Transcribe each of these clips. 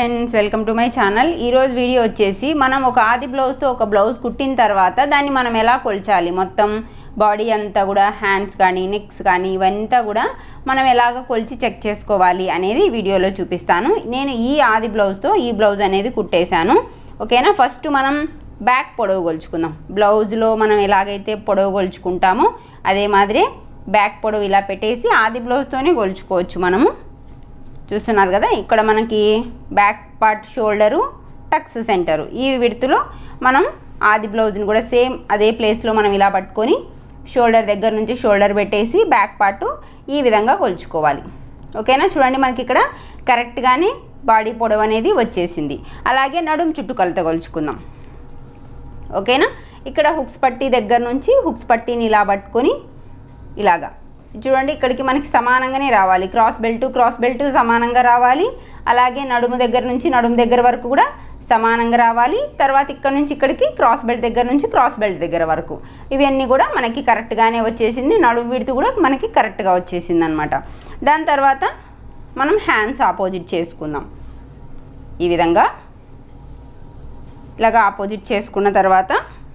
friends welcome to my channel ఈరోజు video వచ్చేసి మనం ఒక ఆది బ్లౌజ్తో ఒక బ్లౌజ్ కుట్టిన తర్వాత దాన్ని మనం ఎలా కొల్చాలి మొత్తం బాడీ అంతా కూడా హ్యాండ్స్ కానీ నెక్స్ కానీ ఇవంతా కూడా మనం ఎలాగ కొలిచి చెక్ చేసుకోవాలి అనేది ఈ వీడియోలో చూపిస్తాను నేను ఈ ఆది బ్లౌజ్తో ఈ బ్లౌజ్ అనేది కుట్టేశాను ఓకేనా ఫస్ట్ మనం బ్యాక్ పొడవు కొలుచుకుందాం బ్లౌజ్లో మనం ఎలాగైతే పొడవు కొలుచుకుంటామో అదే మాదిరి బ్యాక్ పొడవు ఇలా పెట్టేసి ఆది బ్లౌజ్తోనే కొలుచుకోవచ్చు మనము చూస్తున్నారు కదా ఇక్కడ మనకి back part shoulder tucks centre ఈ విడుతులో మనం ఆది బ్లౌజ్ని కూడా సేమ్ అదే ప్లేస్లో మనం ఇలా పట్టుకొని షోల్డర్ దగ్గర నుంచి షోల్డర్ పెట్టేసి బ్యాక్ పార్ట్ ఈ విధంగా కొలుచుకోవాలి ఓకేనా చూడండి మనకి ఇక్కడ కరెక్ట్గానే బాడీ పొడవు అనేది వచ్చేసింది అలాగే నడుము చుట్టుకొలత కొలుచుకుందాం ఓకేనా ఇక్కడ హుక్స్ పట్టీ దగ్గర నుంచి హుక్స్ పట్టీని ఇలా పట్టుకొని ఇలాగా చూడండి ఇక్కడికి మనకి సమానంగానే రావాలి క్రాస్ బెల్ట్ క్రాస్ బెల్ట్ సమానంగా రావాలి అలాగే నడుము దగ్గర నుంచి నడుము దగ్గర వరకు కూడా సమానంగా రావాలి తర్వాత ఇక్కడ నుంచి ఇక్కడికి క్రాస్ బెల్ట్ దగ్గర నుంచి క్రాస్ బెల్ట్ దగ్గర వరకు ఇవన్నీ కూడా మనకి కరెక్ట్గానే వచ్చేసింది నడుము విడుతు కూడా మనకి కరెక్ట్గా వచ్చేసింది అనమాట దాని తర్వాత మనం హ్యాండ్స్ ఆపోజిట్ చేసుకుందాం ఈ విధంగా ఇలాగా ఆపోజిట్ చేసుకున్న తర్వాత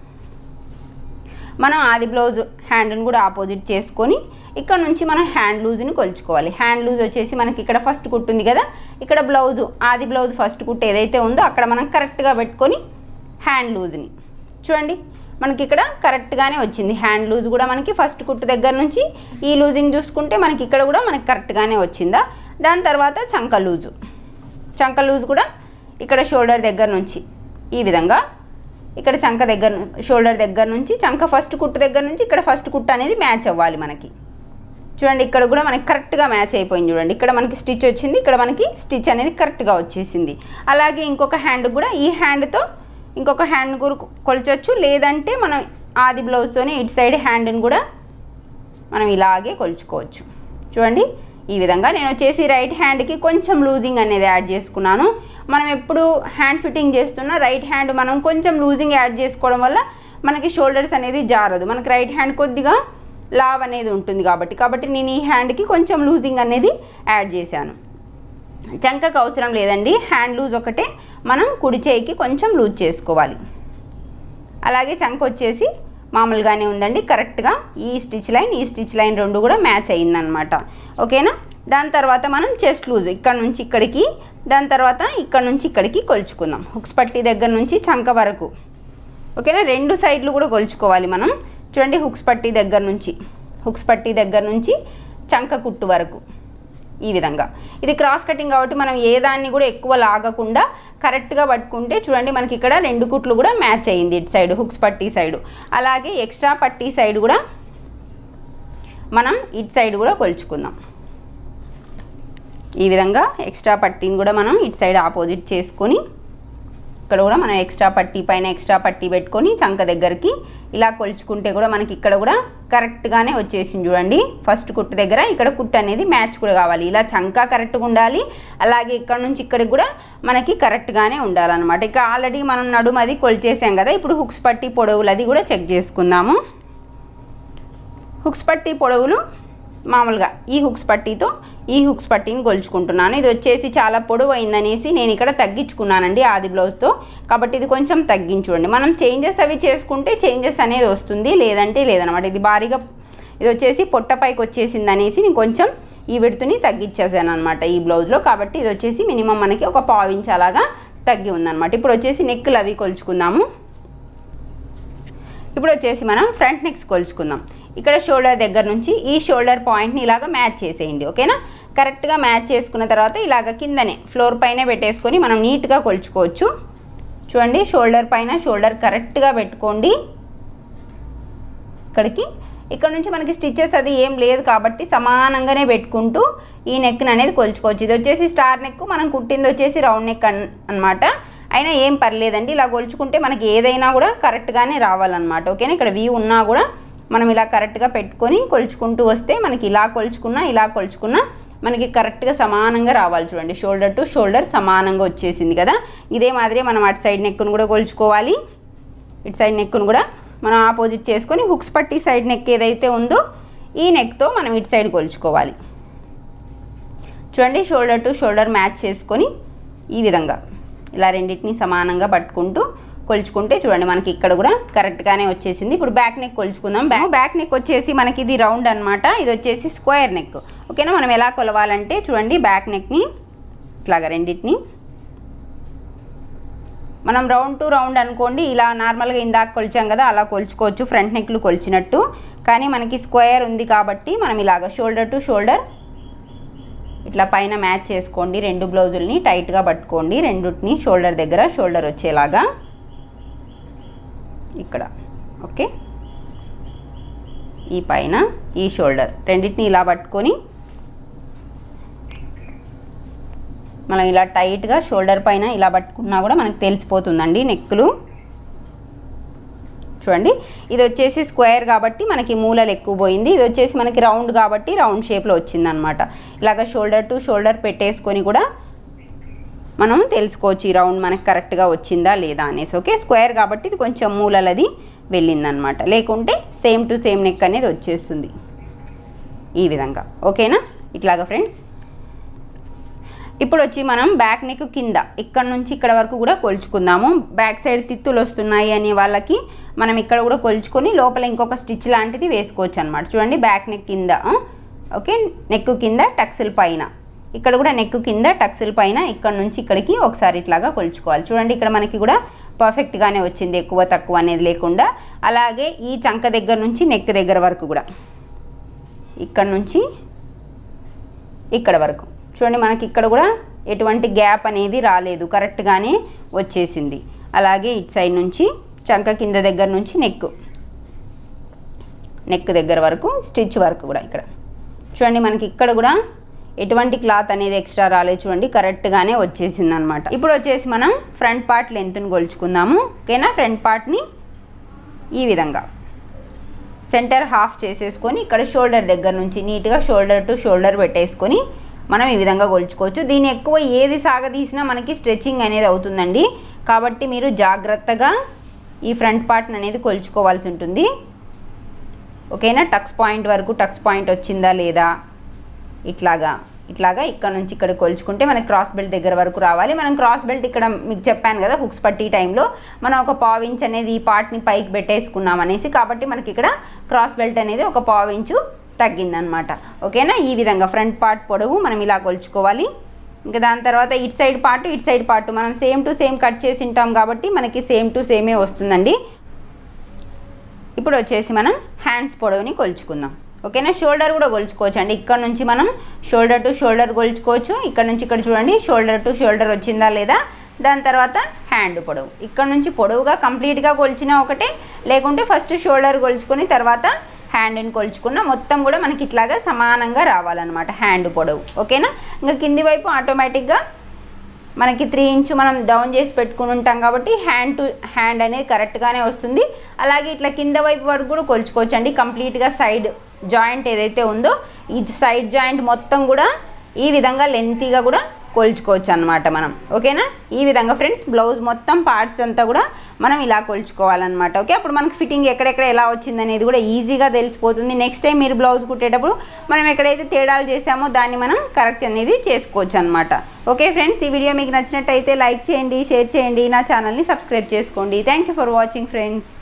మనం ఆది బ్లౌజ్ హ్యాండ్ని కూడా ఆపోజిట్ చేసుకొని ఇక్కడ నుంచి మనం హ్యాండ్ లూజ్ని కొలుచుకోవాలి హ్యాండ్ లూజ్ వచ్చేసి మనకి ఇక్కడ ఫస్ట్ కుట్టుంది కదా ఇక్కడ బ్లౌజ్ ఆది బ్లౌజ్ ఫస్ట్ కుట్టు ఏదైతే ఉందో అక్కడ మనం కరెక్ట్గా పెట్టుకొని హ్యాండ్ లూజ్ని చూడండి మనకి ఇక్కడ కరెక్ట్గానే వచ్చింది హ్యాండ్ లూజ్ కూడా మనకి ఫస్ట్ కుట్టు దగ్గర నుంచి ఈ లూజింగ్ చూసుకుంటే మనకి ఇక్కడ కూడా మనకి కరెక్ట్గానే వచ్చిందా దాని తర్వాత చంక లూజు చంక లూజ్ కూడా ఇక్కడ షోల్డర్ దగ్గర నుంచి ఈ విధంగా ఇక్కడ చంక దగ్గర షోల్డర్ దగ్గర నుంచి చంక ఫస్ట్ కుట్టు దగ్గర నుంచి ఇక్కడ ఫస్ట్ కుట్టు అనేది మ్యాచ్ అవ్వాలి మనకి చూడండి ఇక్కడ కూడా మనకి కరెక్ట్గా మ్యాచ్ అయిపోయింది చూడండి ఇక్కడ మనకి స్టిచ్ వచ్చింది ఇక్కడ మనకి స్టిచ్ అనేది కరెక్ట్గా వచ్చేసింది అలాగే ఇంకొక హ్యాండ్ కూడా ఈ హ్యాండ్తో ఇంకొక హ్యాండ్ కూడా కొలచొచ్చు లేదంటే మనం ఆది బ్లౌజ్తోనే ఇటు సైడ్ హ్యాండ్ని కూడా మనం ఇలాగే కొలుచుకోవచ్చు చూడండి ఈ విధంగా నేను వచ్చేసి రైట్ హ్యాండ్కి కొంచెం లూజింగ్ అనేది యాడ్ చేసుకున్నాను మనం ఎప్పుడు హ్యాండ్ ఫిట్టింగ్ చేస్తున్నా రైట్ హ్యాండ్ మనం కొంచెం లూజింగ్ యాడ్ చేసుకోవడం వల్ల మనకి షోల్డర్స్ అనేది జారదు మనకి రైట్ హ్యాండ్ కొద్దిగా లావ్ అనేది ఉంటుంది కాబట్టి కాబట్టి నేను ఈ హ్యాండ్కి కొంచెం లూజింగ్ అనేది యాడ్ చేశాను చంకకు అవసరం లేదండి హ్యాండ్ లూజ్ ఒకటే మనం కుడి చేయికి కొంచెం లూజ్ చేసుకోవాలి అలాగే చంక వచ్చేసి మామూలుగానే ఉందండి కరెక్ట్గా ఈ స్టిచ్ లైన్ ఈ స్టిచ్ లైన్ రెండు కూడా మ్యాచ్ అయ్యిందనమాట ఓకేనా దాని తర్వాత మనం చెస్ట్ లూజ్ ఇక్కడ నుంచి ఇక్కడికి దాని తర్వాత ఇక్కడ నుంచి ఇక్కడికి కొలుచుకుందాం హుక్స్ పట్టి దగ్గర నుంచి చంక వరకు ఓకేనా రెండు సైడ్లు కూడా కొలుచుకోవాలి మనం చూడండి హుక్స్ పట్టి దగ్గర నుంచి హుక్స్ పట్టి దగ్గర నుంచి చంక కుట్టు వరకు ఈ విధంగా ఇది క్రాస్ కటింగ్ కాబట్టి మనం ఏ దాన్ని కూడా ఎక్కువ లాగకుండా కరెక్ట్గా పట్టుకుంటే చూడండి మనకి ఇక్కడ రెండు కుట్లు కూడా మ్యాచ్ అయ్యింది ఇటు సైడ్ హుక్స్ పట్టీ సైడ్ అలాగే ఎక్స్ట్రా పట్టీ సైడ్ కూడా మనం ఇటు సైడ్ కూడా కొలుచుకుందాం ఈ విధంగా ఎక్స్ట్రా పట్టీని కూడా మనం ఇటు సైడ్ ఆపోజిట్ చేసుకొని ఇక్కడ కూడా మనం ఎక్స్ట్రా పట్టీ పైన ఎక్స్ట్రా పట్టీ పెట్టుకొని చంక దగ్గరికి ఇలా కొలుచుకుంటే కూడా మనకి ఇక్కడ కూడా కరెక్ట్గానే వచ్చేసింది చూడండి ఫస్ట్ కుట్టు దగ్గర ఇక్కడ కుట్టు అనేది మ్యాచ్ కూడా కావాలి ఇలా చంక కరెక్ట్గా ఉండాలి అలాగే ఇక్కడ నుంచి ఇక్కడికి కూడా మనకి కరెక్ట్గానే ఉండాలన్నమాట ఇక ఆల్రెడీ మనం నడుము అది కొలిచేసాం కదా ఇప్పుడు హుక్స్ పట్టి పొడవులు అది కూడా చెక్ చేసుకుందాము హుక్స్ పట్టి పొడవులు మామూలుగా ఈ హుక్స్ పట్టీతో ఈ హుక్స్ పట్టీని కొలుచుకుంటున్నాను ఇది వచ్చేసి చాలా పొడవు అయిందనేసి నేను ఇక్కడ తగ్గించుకున్నానండి ఆది బ్లౌజ్తో కాబట్టి ఇది కొంచెం తగ్గించుకోండి మనం చేంజెస్ అవి చేసుకుంటే చేంజెస్ అనేది వస్తుంది లేదంటే లేదనమాట ఇది భారీగా ఇది వచ్చేసి పొట్టపైకి వచ్చేసింది అనేసి నేను కొంచెం ఈ విడుతుని తగ్గించేసాను అనమాట ఈ బ్లౌజ్లో కాబట్టి ఇది వచ్చేసి మినిమం మనకి ఒక పావు ఇంచ్ అలాగా తగ్గి ఉందన్నమాట ఇప్పుడు వచ్చేసి నెక్కులు అవి కొలుచుకుందాము ఇప్పుడు వచ్చేసి మనం ఫ్రంట్ నెక్స్ కొలుచుకుందాం ఇక్కడ షోల్డర్ దగ్గర నుంచి ఈ షోల్డర్ పాయింట్ని ఇలాగ మ్యాచ్ చేసేయండి ఓకేనా కరెక్ట్గా మ్యాచ్ చేసుకున్న తర్వాత ఇలాగ కిందనే ఫ్లోర్ పైనే పెట్టేసుకొని మనం నీట్గా కొలుచుకోవచ్చు చూడండి షోల్డర్ పైన షోల్డర్ కరెక్ట్గా పెట్టుకోండి ఇక్కడికి ఇక్కడ నుంచి మనకి స్టిచ్చెస్ అది ఏం లేదు కాబట్టి సమానంగానే పెట్టుకుంటూ ఈ నెక్ని అనేది కొలుచుకోవచ్చు ఇది వచ్చేసి స్టార్ నెక్ మనం కుట్టింది వచ్చేసి రౌండ్ నెక్ అనమాట అయినా ఏం పర్లేదండి ఇలా కొలుచుకుంటే మనకి ఏదైనా కూడా కరెక్ట్గానే రావాలన్నమాట ఓకేనా ఇక్కడ వీ ఉన్నా కూడా మనం ఇలా కరెక్ట్గా పెట్టుకొని కొలుచుకుంటూ వస్తే మనకి ఇలా కొలుచుకున్నా ఇలా కొలుచుకున్నా మనకి కరెక్ట్గా సమానంగా రావాలి చూడండి షోల్డర్ టు షోల్డర్ సమానంగా వచ్చేసింది కదా ఇదే మాదిరి మనం అటు సైడ్ నెక్ను కూడా కొలుచుకోవాలి ఇటు సైడ్ నెక్ను కూడా మనం ఆపోజిట్ చేసుకొని హుక్స్ పట్టి సైడ్ నెక్ ఏదైతే ఉందో ఈ నెక్తో మనం ఇటు సైడ్ కొలుచుకోవాలి చూడండి షోల్డర్ టు షోల్డర్ మ్యాచ్ చేసుకొని ఈ విధంగా ఇలా రెండింటిని సమానంగా పట్టుకుంటూ కొలుచుకుంటే చూడండి మనకి ఇక్కడ కూడా కరెక్ట్గానే వచ్చేసింది ఇప్పుడు బ్యాక్ నెక్ కొలుచుకుందాం బ్యాక్ బ్యాక్ నెక్ వచ్చేసి మనకి ఇది రౌండ్ అనమాట ఇది వచ్చేసి స్క్వేర్ నెక్ ఓకేనా మనం ఎలా కొలవాలంటే చూడండి బ్యాక్ నెక్ని ఇట్లాగా రెండింటిని మనం రౌండ్ టు రౌండ్ అనుకోండి ఇలా నార్మల్గా ఇందాక కొలిచాం కదా అలా కొలుచుకోవచ్చు ఫ్రంట్ నెక్లు కొలిచినట్టు కానీ మనకి స్క్వేర్ ఉంది కాబట్టి మనం ఇలాగ షోల్డర్ టు షోల్డర్ ఇట్లా పైన మ్యాచ్ చేసుకోండి రెండు బ్లౌజుల్ని టైట్గా పట్టుకోండి రెండుటిని షోల్డర్ దగ్గర షోల్డర్ వచ్చేలాగా ఇక్కడ ఓకే ఈ పైన ఈ షోల్డర్ రెండింటిని ఇలా పట్టుకొని మనం ఇలా టైట్గా షోల్డర్ పైన ఇలా పట్టుకున్నా కూడా మనకు తెలిసిపోతుందండి నెక్కులు చూడండి ఇది వచ్చేసి స్క్వేర్ కాబట్టి మనకి మూలలు ఎక్కువ పోయింది ఇది వచ్చేసి మనకి రౌండ్ కాబట్టి రౌండ్ షేప్లో వచ్చిందనమాట ఇలాగ షోల్డర్ టు షోల్డర్ పెట్టేసుకొని కూడా మనం తెలుసుకోవచ్చు ఈ రౌండ్ మనకి కరెక్ట్గా వచ్చిందా లేదా అనేసి ఓకే స్క్వేర్ కాబట్టి ఇది కొంచెం మూలలది వెళ్ళిందనమాట లేకుంటే సేమ్ టు సేమ్ నెక్ అనేది వచ్చేస్తుంది ఈ విధంగా ఓకేనా ఇట్లాగా ఫ్రెండ్స్ ఇప్పుడు వచ్చి మనం బ్యాక్ నెక్ కింద ఇక్కడ నుంచి ఇక్కడ వరకు కూడా కొలుచుకుందాము బ్యాక్ సైడ్ తిత్తులు వస్తున్నాయి అనే వాళ్ళకి మనం ఇక్కడ కూడా కొలుచుకొని లోపల ఇంకొక స్టిచ్ లాంటిది వేసుకోవచ్చు అనమాట చూడండి బ్యాక్ నెక్ కింద ఆ, ఓకే నెక్ కింద టక్సిల్ పైన ఇక్కడ కూడా నెక్ కింద టక్సిల్ పైన ఇక్కడ నుంచి ఇక్కడికి ఒకసారి ఇట్లాగా కొలుచుకోవాలి చూడండి ఇక్కడ మనకి కూడా పర్ఫెక్ట్గానే వచ్చింది ఎక్కువ తక్కువ అనేది లేకుండా అలాగే ఈ చంక దగ్గర నుంచి నెక్ దగ్గర వరకు కూడా ఇక్కడ నుంచి ఇక్కడ వరకు చూడండి మనకి ఇక్కడ కూడా ఎటువంటి గ్యాప్ అనేది రాలేదు కరెక్ట్గానే వచ్చేసింది అలాగే ఇటు సైడ్ నుంచి చంక కింద దగ్గర నుంచి నెక్ నెక్ దగ్గర వరకు స్టిచ్ వరకు కూడా ఇక్కడ చూడండి మనకి ఇక్కడ కూడా ఎటువంటి క్లాత్ అనేది ఎక్స్ట్రా రాలేదు చూడండి కరెక్ట్గానే వచ్చేసింది అనమాట ఇప్పుడు వచ్చేసి మనం ఫ్రంట్ పార్ట్ లెంత్ని కొలుచుకుందాము ఓకేనా ఫ్రంట్ పార్ట్ని ఈ విధంగా సెంటర్ హాఫ్ చేసేసుకొని ఇక్కడ షోల్డర్ దగ్గర నుంచి నీట్గా షోల్డర్ టు షోల్డర్ పెట్టేసుకొని మనం ఈ విధంగా కొలుచుకోవచ్చు దీని ఎక్కువ ఏది సాగదీసినా మనకి స్ట్రెచ్చింగ్ అనేది అవుతుందండి కాబట్టి మీరు జాగ్రత్తగా ఈ ఫ్రంట్ పార్ట్ అనేది కొలుచుకోవాల్సి ఉంటుంది ఓకేనా టక్స్ పాయింట్ వరకు టక్స్ పాయింట్ వచ్చిందా లేదా ఇట్లాగా ఇట్లాగా ఇక్కడ నుంచి ఇక్కడ కొలుచుకుంటే మనకి క్రాస్ బెల్ట్ దగ్గర వరకు రావాలి మనం క్రాస్ బెల్ట్ ఇక్కడ మీకు చెప్పాను కదా హుక్స్ పట్టి టైంలో మనం ఒక పావు ఇంచ్ అనేది ఈ పార్ట్ని పైకి పెట్టేసుకున్నాం అనేసి కాబట్టి మనకి ఇక్కడ క్రాస్ బెల్ట్ అనేది ఒక పావు ఇంచు తగ్గిందనమాట ఓకేనా ఈ విధంగా ఫ్రంట్ పార్ట్ పొడవు మనం ఇలా కొలుచుకోవాలి ఇంకా దాని తర్వాత ఇటు సైడ్ పార్ట్ ఇటు సైడ్ పార్ట్ మనం సేమ్ టు సేమ్ కట్ చేసి ఉంటాం కాబట్టి మనకి సేమ్ టు సేమే వస్తుందండి ఇప్పుడు వచ్చేసి మనం హ్యాండ్స్ పొడవుని కొలుచుకుందాం ఓకేనా షోల్డర్ కూడా కొలుచుకోవచ్చు అండి ఇక్కడ నుంచి మనం షోల్డర్ టు షోల్డర్ కొలుచుకోవచ్చు ఇక్కడ నుంచి ఇక్కడ చూడండి షోల్డర్ టు షోల్డర్ వచ్చిందా లేదా దాని తర్వాత హ్యాండ్ పొడవు ఇక్కడ నుంచి పొడవుగా కంప్లీట్గా కొలిచినా ఒకటే లేకుంటే ఫస్ట్ షోల్డర్ కొలుచుకొని తర్వాత హ్యాండ్ని కొలుచుకున్న మొత్తం కూడా మనకి ఇట్లాగా సమానంగా రావాలన్నమాట హ్యాండ్ పొడవు ఓకేనా ఇంకా కింది వైపు ఆటోమేటిక్గా మనకి త్రీ ఇంచ్ మనం డౌన్ చేసి పెట్టుకుని ఉంటాం కాబట్టి హ్యాండ్ టు హ్యాండ్ అనేది కరెక్ట్గానే వస్తుంది అలాగే ఇట్లా కింద వైపు వరకు కూడా కొలుచుకోవచ్చు అండి కంప్లీట్గా సైడ్ జాయింట్ ఏదైతే ఉందో ఈ సైడ్ జాయింట్ మొత్తం కూడా ఈ విధంగా లెంతీగా కూడా కొలుచుకోవచ్చు అనమాట మనం ఓకేనా ఈ విధంగా ఫ్రెండ్స్ బ్లౌజ్ మొత్తం పార్ట్స్ అంతా కూడా మనం ఇలా కొలుచుకోవాలన్నమాట ఓకే అప్పుడు మనకి ఫిట్టింగ్ ఎక్కడెక్కడ ఎలా వచ్చింది అనేది కూడా ఈజీగా తెలిసిపోతుంది నెక్స్ట్ టైం మీరు బ్లౌజ్ కుట్టేటప్పుడు మనం ఎక్కడైతే తేడాలు చేసామో దాన్ని మనం కరెక్ట్ అనేది చేసుకోవచ్చు అనమాట ఓకే ఫ్రెండ్స్ ఈ వీడియో మీకు నచ్చినట్టయితే లైక్ చేయండి షేర్ చేయండి నా ఛానల్ని సబ్స్క్రైబ్ చేసుకోండి thank you for watching friends